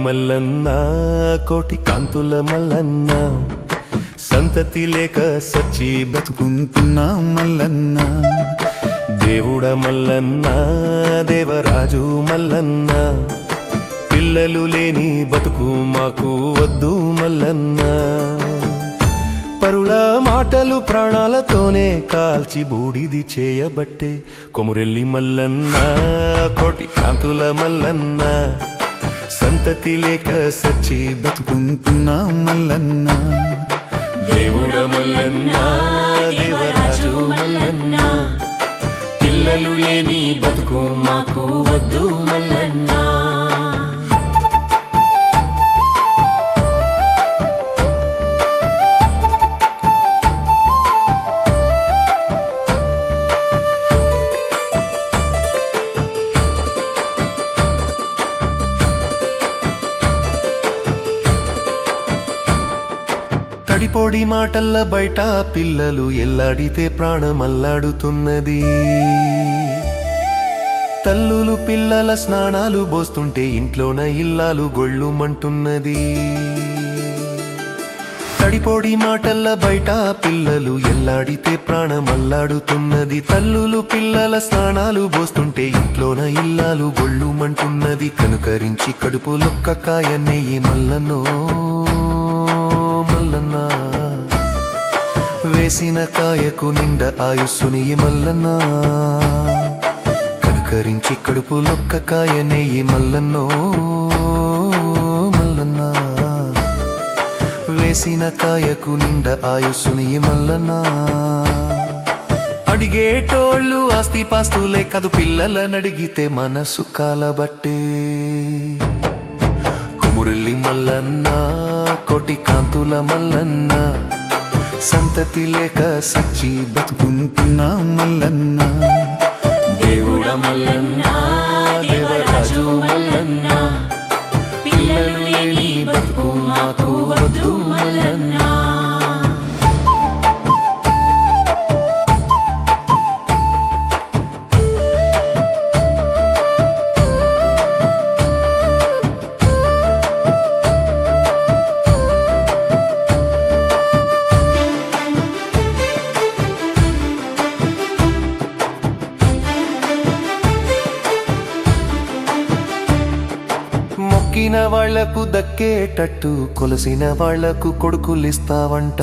మల్లన్న కోటి కాంతుల మల్లన్న సంతతి లేక సచ్చి బతుకుంటున్నా మల్లన్న దేవుడ మల్లన్న దేవరాజు మల్లన్న పిల్లలు లేని బతుకు మాకు వద్దు మల్లన్న పరుల మాటలు ప్రాణాలతోనే కాల్చి బూడిది చేయబట్టే కొమురెల్లి మల్లన్న కోటి కాంతుల మల్లన్న సంతతి లేక సచ్చి బతుకుంటున్నా మల్లన్న దేవుడ మల్లన్న దేవరాజు మల్లన్న పిల్లలు లేని బతుకు మాకు వద్దు మల్లన్న తడిపోడి మాటల్ల బయట పిల్లలు ఎల్లాడితే ప్రాణం అల్లాడుతున్నది తల్లులు పిల్లల స్నానాలు పోస్తుంటే ఇంట్లోన ఇల్లాలు గొళ్ళుమంటున్నది తడిపోడి మాటల్ల బయట పిల్లలు ఎల్లాడితే ప్రాణం అల్లాడుతున్నది తల్లులు పిల్లల స్నానాలు పోస్తుంటే ఇంట్లోన ఇల్లాలు గొళ్ళుమంటున్నది కనుకరించి కడుపు లొక్క కాయ నెయ్యి మల్లనో మల్లన్న వేసిన కాయకు నిండ ఆయుస్సుని మల్లన్న కనుకరించి కడుపు లొక్క కాయ నెయ్యి మల్లన్నో మల్లన్న వేసిన కాయకు నిండ ఆయుస్సుని మల్లన్న అడిగేటోళ్ళు ఆస్తి పాస్తులే కదు పిల్లలనడిగితే మనసు కాలబట్టే కుమురల్లి మల్లన్న కోటి కాంతుల మల్లన్న సంతతి లేక సచ్చి బతుకుంటున్నా మల్లన్న దేవుడ మల్లన్న దేవరాజు మల్లన్న పిల్లలు లేని బతుకు మాకు వద్దు మల్లన్న మొక్కిన వాళ్లకు దక్కేటట్టు కొలసిన వాళ్లకు కొడుకులిస్తావంట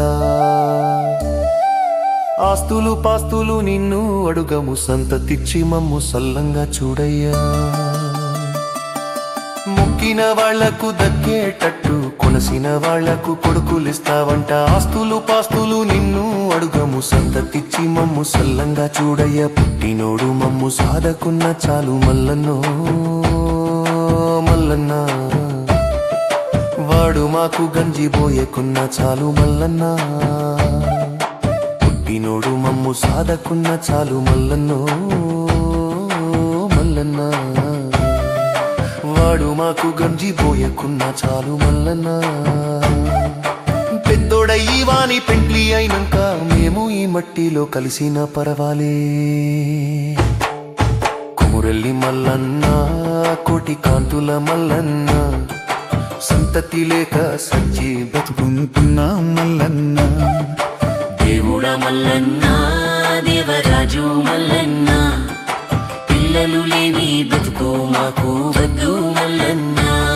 ఆస్తులు పాస్తులు నిన్ను అడుగము సంతతిచ్చి మమ్ము సల్లంగా చూడయ్యా మొక్కిన వాళ్లకు దక్కేటట్టు కొలసిన వాళ్లకు కొడుకులిస్తావంట ఆస్తులు పాస్తులు నిన్ను అడుగము సంతతిచ్చి మమ్ము సల్లంగా చూడయ్య పుట్టినోడు మమ్ము సాధకున్న చాలు మల్లన్నో మల్లన్న వాడు మాకు గంజి పోయకున్న చాలు మల్లన్న పుట్టినోడు మమ్ము సాధకున్న చాలు మల్లన్నో మల్లన్న వాడు మాకు గంజి పోయకున్న చాలు మల్లన్న పెద్దోడయ్యి వాని పెండ్లి అయినాక మేము ఈ మట్టిలో కలిసిన పర్వాలే కుమురల్లి మల్లన్న కోటి కాంతుల మల్లన్న సంతతి లేక సచ్చి బతుకుంటున్నా మల్లన్న దేవుడ మల్లన్న దేవరాజు మల్లన్న పిల్లలు లేని బతుకు మాకు వద్దు మల్లన్న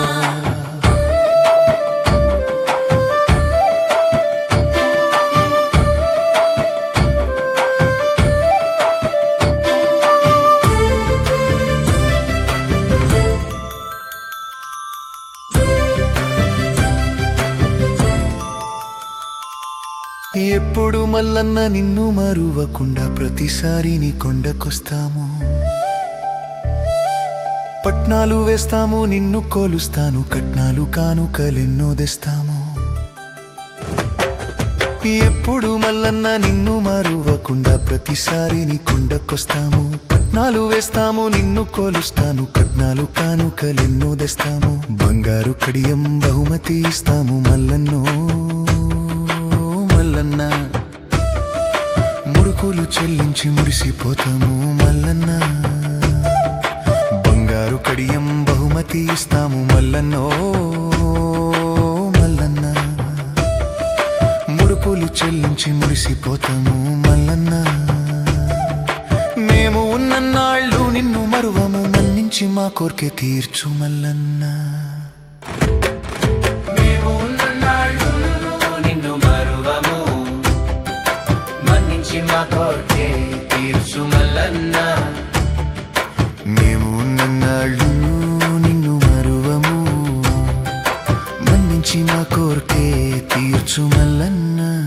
ఎప్పుడు మల్లన్న నిన్ను మరువకుండా ప్రతిసారి నీ కొండకొస్తాము పట్నాలు వేస్తాము నిన్ను కోలుస్తాను కట్నాలు కానుకలెన్నో తెస్తాము ఎప్పుడు మల్లన్న నిన్ను మరువకుండా ప్రతిసారి నీ కొండకొస్తాము పట్నాలు వేస్తాము నిన్ను కోలుస్తాను కట్నాలు కానుకలెన్నో తెస్తాము బంగారు కడియం బహుమతి ఇస్తాము మల్లన్నో మల్లన్న ముడుకులు చెల్లించి మురిసిపోతాము మల్లన్న బంగారు కడియం బహుమతి ఇస్తాము మల్లన్నో చెల్లించి మురిసిపోతాము మల్లన్న మేము ఉన్నన్నాళ్ళు నిన్ను మరువము మన్నించి మా కోరికే తీర్చు మల్లన్న మేము ఉన్ననాళ్ళు నిన్ను మరువము మన్నించి మా కోర్టే తీర్చు మల్లన్న మేము ఉన్నన్నాళ్ళు నిన్ను మరువము మన్నించి మా కోరికే తీర్చు మల్లన్న